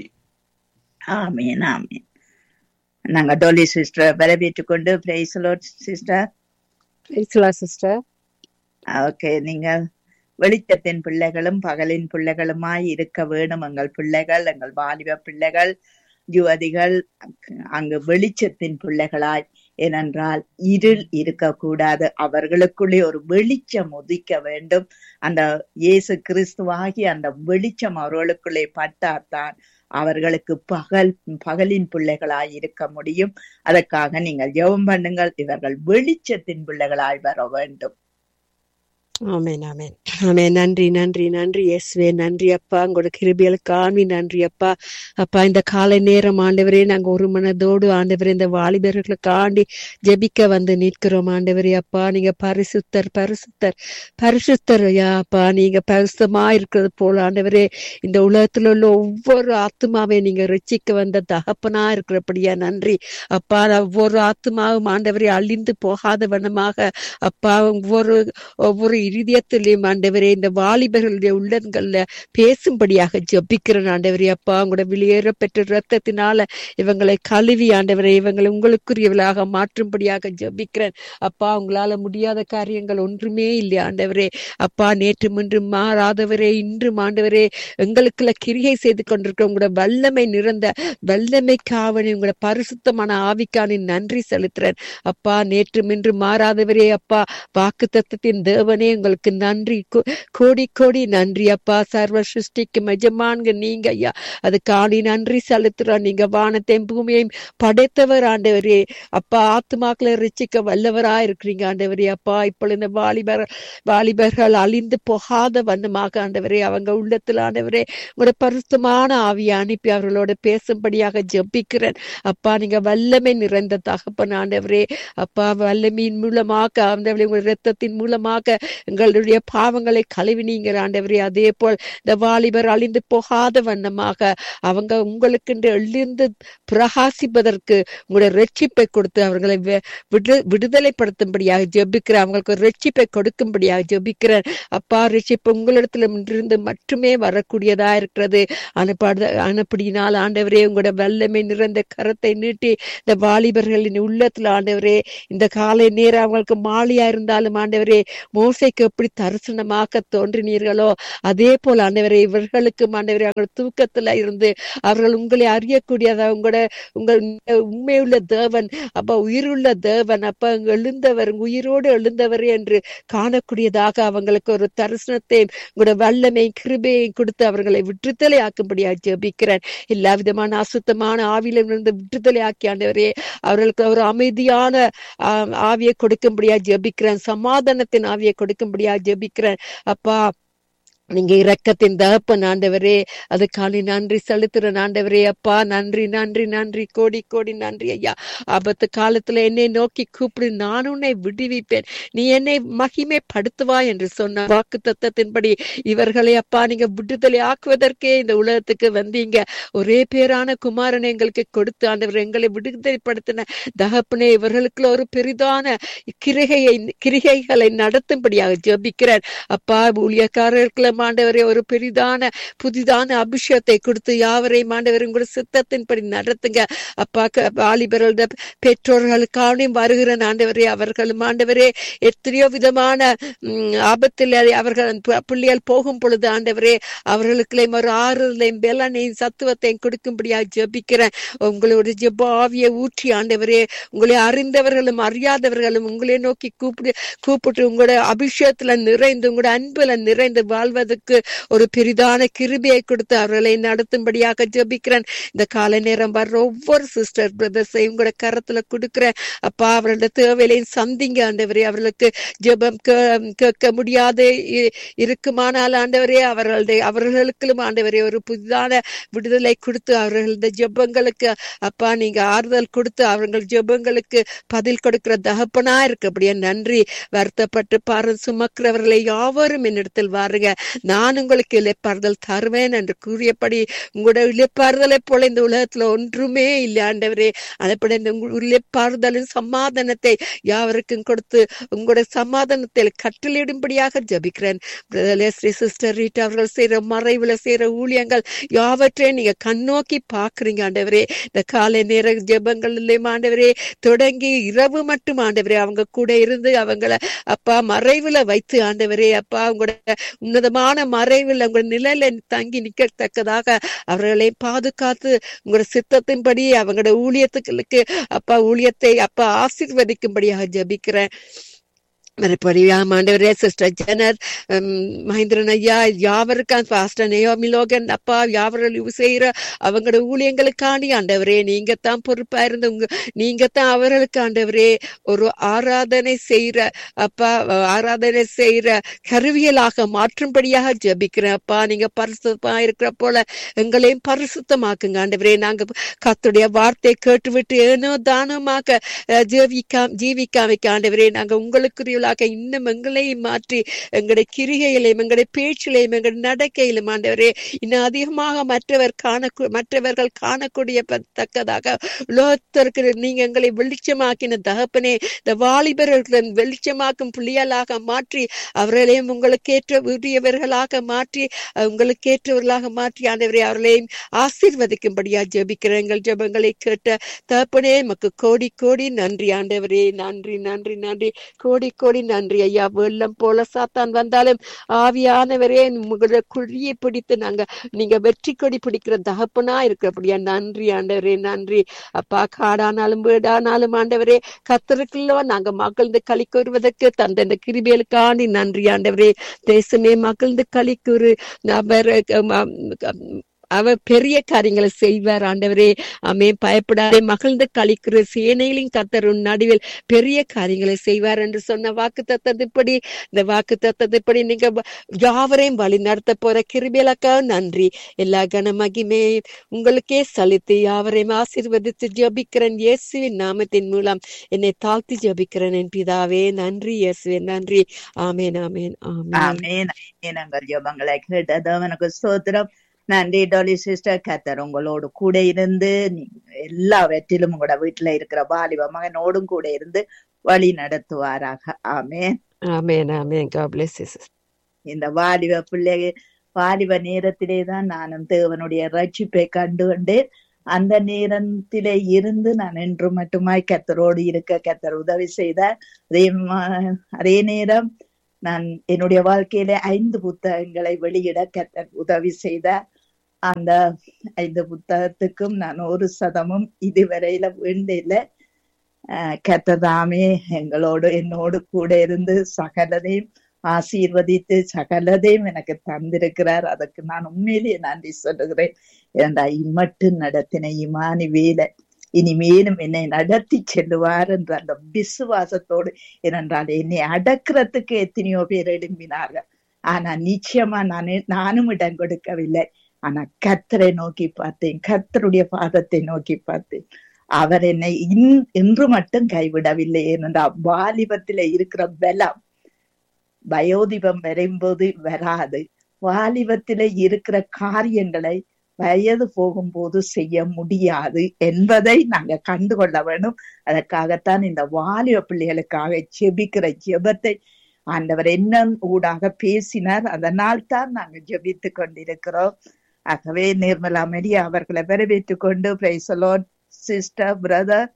[SPEAKER 4] ஆமீன் ஆமீன் நாங்க டோலி சிஸ்டர் வரவேற்றுக் கொண்டு பிரைஸ் சிஸ்டர்
[SPEAKER 6] பிரைஸ்லா சிஸ்டர்
[SPEAKER 4] ஓகே நீங்க வெளிச்சத்தின் பிள்ளைகளும் பகலின் பிள்ளைகளுமாய் இருக்க வேணும் எங்கள் பிள்ளைகள் எங்கள் வாலிப பிள்ளைகள் யுவதிகள் அங்கு வெளிச்சத்தின் பிள்ளைகளாய் ஏனென்றால் இருள் இருக்கக்கூடாது அவர்களுக்குள்ளே ஒரு வெளிச்சம் உதிக்க வேண்டும் அந்த இயேசு கிறிஸ்துவாகி அந்த வெளிச்சம் அவர்களுக்குள்ளே பட்டாத்தான் அவர்களுக்கு பகல் பகலின் பிள்ளைகளாய் இருக்க முடியும் அதற்காக நீங்கள் ஜெபம் பண்ணுங்கள் இவர்கள் வெளிச்சத்தின் பிள்ளைகளாய் வர வேண்டும்
[SPEAKER 6] ஆமென் ஆமென் ஆமென் நன்றி நன்றி நன்றி இயேசுவே நன்றி அப்பா உங்களோட கிருபியலுக்கு ஆண்மை நன்றி அப்பா அப்பா இந்த காலை நேரம் ஆண்டவரே நாங்க ஒரு மனதோடு ஆண்டவரே இந்த வாலிபர்களுக்கு ஆண்டி ஜெபிக்க வந்து நிற்கிறோம் ஆண்டவரே அப்பா நீங்க பரிசுத்தர் பரிசுத்தர் பரிசுத்தர் ஐயா அப்பா நீங்க பரிசுத்தமா இருக்கிறது போல ஆண்டவரே இந்த உலகத்துல உள்ள ஒவ்வொரு ஆத்மாவை நீங்க ரட்சிக்க வந்த தகப்பனா இருக்கிறபடியா நன்றி அப்பா ஒவ்வொரு ஆத்மாவும் ஆண்டவரே அழிந்து போகாத வண்ணமாக அப்பா ஒவ்வொரு ஒவ்வொரு இருதயத்திலையும் ஆண்டவரே இந்த வாலிபர்களுடைய உள்ளங்கள்ல பேசும்படியாக ஜெபிக்கிறேன் ஆண்டவரே அப்பா உங்களோட வெளியேற பெற்ற ரத்தத்தினால இவங்களை கழுவி ஆண்டவரே இவங்களை உங்களுக்குரியவளாக மாற்றும்படியாக ஜெபிக்கிறேன் அப்பா உங்களால முடியாத காரியங்கள் ஒன்றுமே இல்லை ஆண்டவரே அப்பா நேற்று முன்று மாறாதவரே இன்றும் ஆண்டவரே எங்களுக்குள்ள கிரியை செய்து கொண்டிருக்க உங்களோட வல்லமை நிறந்த வல்லமை காவணி உங்களோட பரிசுத்தமான ஆவிக்கான நன்றி செலுத்துறேன் அப்பா நேற்று இன்று மாறாதவரே அப்பா வாக்கு தத்துவத்தின் தேவனே உங்களுக்கு நன்றி கோ- கோடி கோடி நன்றி அப்பா சர்வ சிருஷ்டிக்கு மெஜமான்க நீங்க ஐயா அதுக்காண்டி நன்றி செலுத்துறோம் நீங்க வானத்தையும் பூமியையும் படைத்தவர் ஆண்டவரே அப்பா ஆத்மாக்களை ரிச்சிக்க வல்லவரா இருக்கிறீங்க ஆண்டவரே அப்பா இப்பொழுது இந்த வாலிபர் வாலிபர்கள் அழிந்து போகாத வண்ணமாக ஆண்டவரே அவங்க உள்ளத்துல ஆண்டவரே உங்களோட பரிசுத்தமான ஆவியை அனுப்பி அவர்களோட பேசும்படியாக ஜெபிக்கிறேன் அப்பா நீங்க வல்லமை நிறைந்த தகப்பன் ஆண்டவரே அப்பா வல்லமையின் மூலமாக ஆண்டவரே உங்கள் இரத்தத்தின் மூலமாக எங்களுடைய பாவங்களை கழுவினீங்க ஆண்டவரே அதே போல் இந்த வாலிபர் அழிந்து போகாத வண்ணமாக அவங்க உங்களுக்கென்று எழுந்து பிரகாசிப்பதற்கு உங்களுடைய ரட்சிப்பை கொடுத்து அவர்களை வி- விடு விடுதலைப்படுத்தும்படியாக ஜெபிக்கிறேன் அவங்களுக்கு ஒரு ரட்சிப்பை கொடுக்கும்படியாக ஜெபிக்கிறேன் அப்பா ரட்சிப்பு உங்களிடத்துல இருந்து மட்டுமே வரக்கூடியதா இருக்கிறது அனுப்பாடு அனுப்படினால் ஆண்டவரே உங்களோட வல்லமை நிறைந்த கரத்தை நீட்டி இந்த வாலிபர்களின் உள்ளத்துல ஆண்டவரே இந்த காலை நேரம் அவங்களுக்கு மாலையா இருந்தாலும் ஆண்டவரே மோசைக்கு எப்படி தரிசனமாக தோன்றினீர்களோ அதே போல ஆண்டவரே இவர்களுக்கும் ஆண்டவரே அவர்கள் தூக்கத்துல இருந்து அவர்கள் உங்களை அறியக்கூடியதா உங்களோட உங்கள் உண்மையுள்ள தேவன் அப்ப உயிருள்ள தேவன் அப்ப அங்க எழுந்தவர் உயிரோடு எழுந்தவர் என்று காணக்கூடியதாக அவங்களுக்கு ஒரு தரிசனத்தை உங்களோட வல்லமை கிருபையை கொடுத்து அவர்களை விட்டுத்தலை ஆக்கும்படியாக ஜெபிக்கிறேன் எல்லா விதமான அசுத்தமான ஆவியிலிருந்து விட்டுதலை ஆக்கி ஆண்டவரே அவர்களுக்கு ஒரு அமைதியான ஆஹ், ஆவியை கொடுக்கும்படியா ஜெபிக்கிறேன் சமாதானத்தின் ஆவியை கொடுக்கும்படியா ஜெபிக்கிறேன் அப்பா நீங்க இரக்கத்தின் தகப்பன் ஆண்டவரே அதுக்கான நன்றி செலுத்துறேன் ஆண்டவரே அப்பா நன்றி நன்றி நன்றி கோடி கோடி நன்றி ஐயா ஆபத்து காலத்துல என்னை நோக்கி கூப்பிடு நான் உன்னை விடுவிப்பேன் நீ என்னை மகிமைப்படுத்துவா என்று சொன்ன வாக்கு தத்தத்தின்படி இவர்களை அப்பா நீங்க விடுதலை ஆக்குவதற்கே இந்த உலகத்துக்கு வந்தீங்க ஒரே பேரான குமாரனை எங்களுக்கு கொடுத்து ஆண்டவர் எங்களை விடுதலைப்படுத்தின தகப்பனே இவர்களுக்குள்ள ஒரு பெரிதான கிரிகையை கிரிகைகளை நடத்தும்படியாக ஜெபிக்கிறேன் அப்பா ஊழியக்காரர்களுக்கு ஆண்டவரே ஒரு பெரிதான புதிதான அபிஷேகத்தை கொடுத்து யாவரையும் ஆண்டவர் உங்களுடைய சித்தத்தின்படி நடத்துங்க அப்பா க- வாலிபர்களுடைய பெற்றோர்களுக்கான வருகிற ஆண்டவரே அவர்களும் ஆண்டவரே எத்தனையோ விதமான ம், ஆபத்தில் அவர்கள் பு- பிள்ளைகள் போகும் பொழுது ஆண்டவரே அவர்களுக்கு ஒரு ஆறுதலையும் பலனையும் சத்துவத்தையும் கொடுக்கும்படியாக ஜெபிக்கிறேன் உங்களுடைய ஜெப ஆவியை ஊற்றி ஆண்டவரே உங்களை அறிந்தவர்களும் அறியாதவர்களும் உங்களை நோக்கி கூப்பிடு கூப்பிட்டு உங்களோட அபிஷேகத்துல நிறைந்து உங்களோட அன்புல நிறைந்து வாழ்வதற்கு ஒரு பெரிதான கிருபையை கொடுத்து அவர்களை நடத்தும்படியாக ஜெபிக்கிறேன் இந்த காலை நேரம் வர்ற ஒவ்வொரு சிஸ்டர் பிரதர்ஸையும் உங்களோட கரத்துல கொடுக்கிறேன் அப்பா அவர்களோட தேவையிலையும் சந்திங்க ஆண்டவரே அவர்களுக்கு ஜெபம் கே- கேட்க முடியாது இ- இருக்குமானால் ஆண்டவரே அவர்களுடைய அவர்களுக்கும் ஆண்டவரே ஒரு புதிதான விடுதலை கொடுத்து அவர்களது ஜெபங்களுக்கு அப்பா நீங்க ஆறுதல் கொடுத்து அவர்கள் ஜெபங்களுக்கு பதில் கொடுக்கிற தகப்பனா இருக்க அப்படியே நன்றி வருத்தப்பட்டு பாரு சுமக்கிறவர்களை யாவரும் என்னிடத்தில் வாருங்க நான் உங்களுக்கு இழைப்பாறுதல் தருவேன் என்று கூறியபடி உங்களுடைய இழைப்பாறுதலை போல இந்த உலகத்துல ஒன்றுமே இல்லை ஆண்டவரே அதப்படி இந்த உங்கள் இழைப்பாறுதலின் சமாதானத்தை யாவருக்கும் கொடுத்து உங்களுடைய சமாதானத்தில் கட்டளையிடும்படியாக ஜபிக்கிறேன் ஸ்ரீ சிஸ்டர் ரீட்டா அவர்கள் செய்யற மறைவுல செய்யற ஊழியங்கள் யாவற்றையும் நீங்க கண்ணோக்கி பாக்குறீங்க ஆண்டவரே இந்த காலை நேர ஜெபங்கள் இல்லையும் ஆண்டவரே தொடங்கி இரவு மட்டும் ஆண்டவரே அவங்க கூட இருந்து அவங்கள அப்பா மறைவுல வைத்து ஆண்டவரே அப்பா உங்களோட உன்னதமான மறைவில் உங்களோட நிலையில தங்கி நிக்கத்தக்கதாக அவர்களை பாதுகாத்து உங்களோட சித்தத்தின்படி அவங்களோட ஊழியத்துக்களுக்கு அப்பா ஊழியத்தை அப்பா ஆசீர்வதிக்கும்படியாக ஜபிக்கிறேன் மறுபடியா ஆண்டவரே சிஸ்டர் ஜெனர் மகேந்திரன் ஐயா யாவருக்கும் பாஸ்டர் நயோமி லோகன் அப்பா யாவர்கள் செய்யற அவங்களோட ஊழியங்களுக்காண்டி ஆண்டவரே நீங்க தான் பொறுப்பா இருந்து உங்க நீங்க தான் அவர்களுக்கு ஆண்டவரே ஒரு ஆராதனை செய்யற அப்பா ஆராதனை செய்யற கருவியலாக மாற்றும்படியாக ஜபிக்கிறேன் அப்பா நீங்க பரிசுத்தமா இருக்கிற போல எங்களையும் பரிசுத்தமாக்குங்க ஆண்டவரே நாங்க கத்துடைய வார்த்தையை கேட்டுவிட்டு ஏனோ தானமாக ஜீவிக்கா ஜீவிக்காமைக்கு ஆண்டவரே நாங்க உங்களுக்கு உள்ளாக இன்னும் எங்களையும் மாற்றி எங்களுடைய கிரிகையிலையும் எங்களுடைய பேச்சிலையும் எங்களுடைய நடக்கையிலும் ஆண்டவரே இன்னும் அதிகமாக மற்றவர் காண மற்றவர்கள் காணக்கூடிய தக்கதாக உலகத்திற்கு நீங்க எங்களை வெளிச்சமாக்கின தகப்பனே இந்த வாலிபர்கள் வெளிச்சமாக்கும் புள்ளியலாக மாற்றி அவர்களையும் உங்களுக்கேற்ற உரியவர்களாக மாற்றி உங்களுக்கேற்றவர்களாக மாற்றி ஆண்டவரே அவர்களையும் ஆசீர்வதிக்கும்படியா ஜெபிக்கிற எங்கள் ஜெபங்களை கேட்ட தகப்பனே மக்கு கோடி கோடி நன்றி ஆண்டவரே நன்றி நன்றி நன்றி கோடி கோடி நன்றி ஐயா வெள்ளம் போல சாத்தான் வந்தாலும் ஆவியானவரே உங்களோட குழியை பிடித்து நாங்க நீங்க வெற்றி கொடி பிடிக்கிற தகப்பனா இருக்கிறபடியா நன்றி ஆண்டவரே நன்றி அப்பா காடானாலும் வீடானாலும் ஆண்டவரே கத்தருக்குள்ளோ நாங்க மகிழ்ந்து களி கூறுவதற்கு தந்த இந்த கிருபியலுக்காண்டி நன்றி ஆண்டவரே தேசமே மகிழ்ந்து களி கூறு அவர் அவர் பெரிய காரியங்களை செய்வார் ஆண்டவரே அமே பயப்படாதே மகிழ்ந்து கழிக்கிற சேனையிலும் கத்தர் நடுவில் பெரிய காரியங்களை செய்வார் என்று சொன்ன வாக்கு தத்ததுப்படி இந்த வாக்கு தத்ததுப்படி நீங்க யாவரையும் வழி நடத்த போற கிருபியலக்கா நன்றி எல்லா கன மகிமே உங்களுக்கே சலித்து யாவரையும் ஆசீர்வதித்து ஜபிக்கிறேன் இயேசுவின் நாமத்தின் மூலம் என்னை தாழ்த்தி ஜபிக்கிறேன் என் பிதாவே நன்றி இயேசுவே நன்றி ஆமேன் ஆமேன் ஆமேன்
[SPEAKER 4] ஆமேன் எங்கள் ஜபங்களை கேட்டது எனக்கு ஸ்தோத்திரம் நன்றி டோலி சிஸ்டர் கத்தர் உங்களோடு கூட இருந்து எல்லாவற்றிலும் உங்களோட வீட்டுல இருக்கிற வாலிப மகனோடும் கூட இருந்து வழி நடத்துவாராக ஆமேன்
[SPEAKER 6] ஆமேன் ஆமேன் God bless you sister.
[SPEAKER 4] இந்த வாலிப பிள்ளை வாலிப நேரத்திலே தான் நானும் தேவனுடைய ரட்சிப்பை கண்டு கொண்டேன் அந்த நேரத்திலே இருந்து நான் என்று மட்டுமாய் கத்தரோடு இருக்க கத்தர் உதவி செய்தார் அதே அதே நேரம் நான் என்னுடைய வாழ்க்கையில ஐந்து புத்தகங்களை வெளியிட கத்தர் உதவி செய்தார் அந்த ஐந்து புத்தகத்துக்கும் நான் ஒரு சதமும் இதுவரையில வேண்டியில கத்ததாமே எங்களோடு என்னோடு கூட இருந்து சகலதையும் ஆசீர்வதித்து சகலதையும் எனக்கு தந்திருக்கிறார் அதற்கு நான் உண்மையிலேயே நன்றி சொல்லுகிறேன் ஏண்டா இம்மட்டு நடத்தின இமானி வேலை இனிமேலும் என்னை நடத்தி செல்லுவார் என்ற அந்த விசுவாசத்தோடு ஏனென்றால் என்னை அடக்கிறதுக்கு எத்தனையோ பேர் எழும்பினார்கள் ஆனா நிச்சயமா நான் நானும் இடம் கொடுக்கவில்லை ஆனா கத்தரை நோக்கி பார்த்தேன் கத்தருடைய பாதத்தை நோக்கி பார்த்தேன் அவர் என்னை இன்று மட்டும் கைவிடவில்லை ஏனென்றால் வாலிபத்தில இருக்கிற பலம் வயோதிபம் வரையும்போது வராது வாலிபத்தில இருக்கிற காரியங்களை வயது போகும்போது செய்ய முடியாது என்பதை நாங்க கண்டுகொள்ள வேணும் அதற்காகத்தான் இந்த வாலிப பிள்ளைகளுக்காக ஜெபிக்கிற ஜெபத்தை ஆண்டவர் என்ன ஊடாக பேசினார் அதனால் தான் நாங்க ஜெபித்து கொண்டிருக்கிறோம் ஆகவே நிர்மலா மெரியா அவர்களை வரவேற்றுக் கொண்டு praise Lord sister brother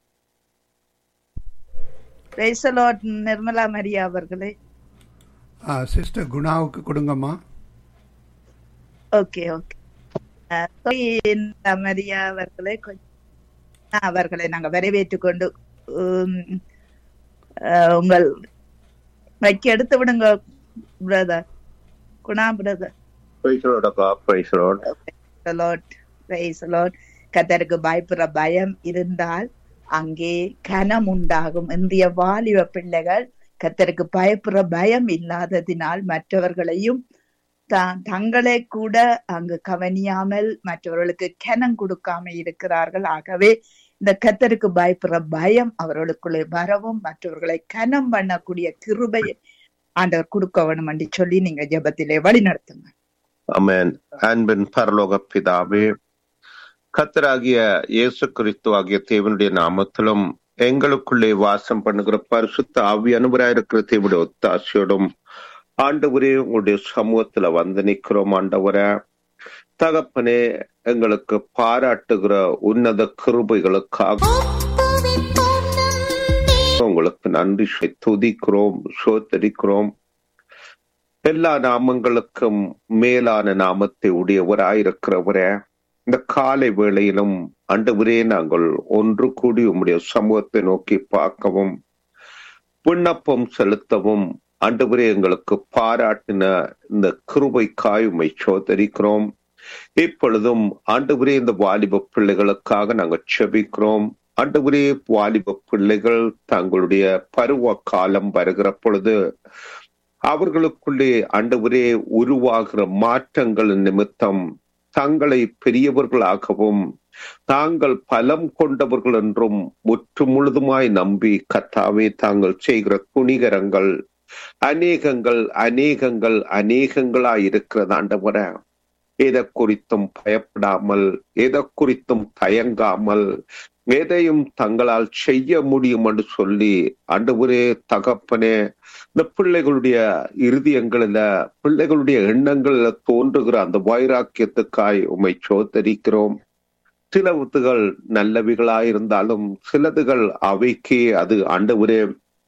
[SPEAKER 4] praise Lord Nirmala Maria அவர்களே
[SPEAKER 2] சிஸ்டர் குணாவுக்கு கொடுங்கம்மா
[SPEAKER 4] ஓகே ஓகே மரியா அவர்களை அவர்களை நாங்க வரவேற்றுக் கொண்டு உங்கள் வைக்க எடுத்து விடுங்க பிரதர் குணா பிரதர் கத்தருக்கு பயப்படுற பயம் இருந்தால் அங்கே கனம் உண்டாகும் இந்திய வாலிப பிள்ளைகள் கத்தருக்கு பயப்படுற பயம் இல்லாததினால் மற்றவர்களையும் தங்களை கூட அங்கு கவனியாமல் மற்றவர்களுக்கு கனம் கொடுக்காம இருக்கிறார்கள் ஆகவே இந்த கத்தருக்கு பயப்படுற பயம் அவர்களுக்குள்ளே வரவும் மற்றவர்களை கனம் பண்ணக்கூடிய கிருபையை ஆண்டவர் கொடுக்க வேணும் என்று சொல்லி நீங்க ஜெபத்திலே வழி நடத்துங்க
[SPEAKER 5] அமேன் அன்பின் பரலோக பிதாவே கத்தராகிய இயேசு கிறிஸ்து ஆகிய தேவனுடைய நாமத்திலும் எங்களுக்குள்ளே வாசம் பண்ணுகிற பரிசுத்த ஆவி அனுபராயிருக்கிற தேவனுடைய ஒத்தாசையோடும் ஆண்டவரே உங்களுடைய சமூகத்துல வந்து நிக்கிறோம் ஆண்டவரே தகப்பனே எங்களுக்கு பாராட்டுகிற உன்னத கிருபைகளுக்காக உங்களுக்கு நன்றி சொல்லி துதிக்கிறோம் சோத்தரிக்கிறோம் எல்லா நாமங்களுக்கும் மேலான நாமத்தை உடையவராயிருக்கிறவரே இந்த காலை வேளையிலும் அண்டவரே நாங்கள் ஒன்று கூடி உம்முடைய சமூகத்தை நோக்கி பார்க்கவும் விண்ணப்பம் செலுத்தவும் ஆண்டவரே எங்களுக்கு பாராட்டின இந்த கிருபைக்காய் உம்மை சோதரிக்கிறோம் இப்பொழுதும் ஆண்டவரே இந்த வாலிப பிள்ளைகளுக்காக நாங்கள் செபிக்கிறோம் ஆண்டவரே வாலிப பிள்ளைகள் தங்களுடைய பருவ காலம் வருகிற பொழுது அவர்களுக்குள்ளே ஆண்டவரே உருவாகிற மாற்றங்கள் நிமித்தம் தங்களை பெரியவர்களாகவும் தாங்கள் பலம் கொண்டவர்கள் என்றும் முற்று முழுதுமாய் நம்பி கத்தாவே தாங்கள் செய்கிற துணிகரங்கள் அநேகங்கள் அநேகங்கள் அநேகங்களாய் இருக்கிறது ஆண்டவர எதை குறித்தும் பயப்படாமல் எதை குறித்தும் தயங்காமல் எதையும் தங்களால் செய்ய முடியும் என்று சொல்லி ஆண்டவரே தகப்பனே இந்த பிள்ளைகளுடைய இருதயங்களில பிள்ளைகளுடைய எண்ணங்களில தோன்றுகிற அந்த வைராக்கியத்துக்காய் உண்மை சோதரிக்கிறோம் சிலவுத்துகள் நல்லவிகளாயிருந்தாலும் சிலதுகள் அவைக்கே அது ஆண்டவரே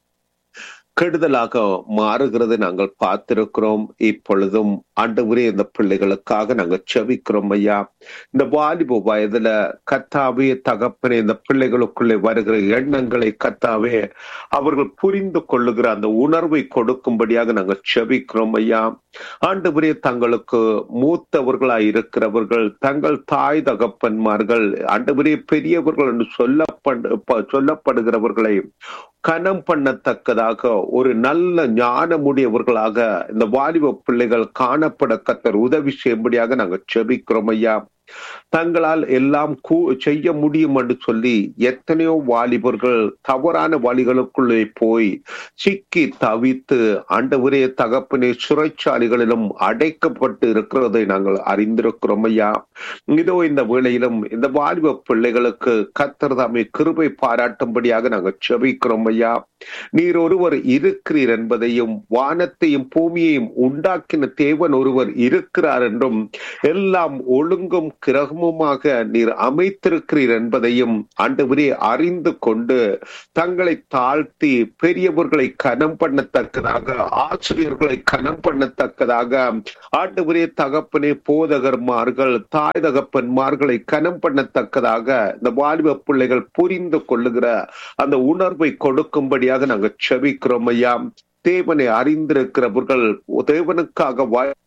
[SPEAKER 5] கெடுதலாக மாறுகிறது நாங்கள் பார்த்திருக்கிறோம் இப்பொழுதும் ஆண்டவரே இந்த பிள்ளைகளுக்காக நாங்கள் செவிக்கிறோம் ஐயா இந்த வாலிப வயதுல கத்தாவே தகப்பனே இந்த பிள்ளைகளுக்குள்ளே வருகிற எண்ணங்களை கத்தாவே அவர்கள் புரிந்து கொள்ளுகிற அந்த உணர்வை கொடுக்கும்படியாக நாங்கள் செவிக்கிறோம் ஐயா ஆண்டவரே தங்களுக்கு மூத்தவர்களாய் இருக்கிறவர்கள் தங்கள் தாய் தகப்பன்மார்கள் ஆண்டவரே பெரியவர்கள் என்று சொல்லப்படு சொல்லப்படுகிறவர்களை கனம் பண்ணத்தக்கதாக ஒரு நல்ல ஞானமுடையவர்களாக இந்த வாலிப பிள்ளைகள் காணப்பட கத்தர் உதவி செய்யும்படியாக நாங்கள் செபிக்கிறோம் ஐயா தங்களால் எல்லாம் செய்ய முடியும் என்று சொல்லி எத்தனையோ வாலிபர்கள் தவறான வழிகளுக்குள்ளே போய் சிக்கி தவித்து ஆண்டவரே தகப்பனே சிறைச்சாலைகளிலும் அடைக்கப்பட்டு இருக்கிறதை நாங்கள் அறிந்திருக்கிறோம் ஐயா இதோ இந்த வேளையிலும் இந்த வாலிப பிள்ளைகளுக்கு கத்தர் தாமே கிருபை பாராட்டும்படியாக நாங்கள் செபிக்கிறோம் ஐயா நீர் ஒருவர் இருக்கிறீர் என்பதையும் வானத்தையும் பூமியையும் உண்டாக்கின தேவன் ஒருவர் இருக்கிறார் என்றும் எல்லாம் ஒழுங்கும் கிரகமுமாக நீர் அமைத்திருக்கிறீர் என்பதையும் ஆண்டவரே அறிந்து கொண்டு தங்களை தாழ்த்தி பெரியவர்களை கனம் பண்ணத்தக்கதாக ஆசிரியர்களை கனம் பண்ணத்தக்கதாக ஆண்டவரே தகப்பனே போதகர்மார்கள் தாய் தகப்பன்மார்களை கனம் பண்ணத்தக்கதாக இந்த வாலிப பிள்ளைகள் புரிந்து கொள்ளுகிற அந்த உணர்வை கொடுக்கும்படியாக நாங்கள் செபிக்கிறோம் ஐயா தேவனை அறிந்திருக்கிறவர்கள் தேவனுக்காக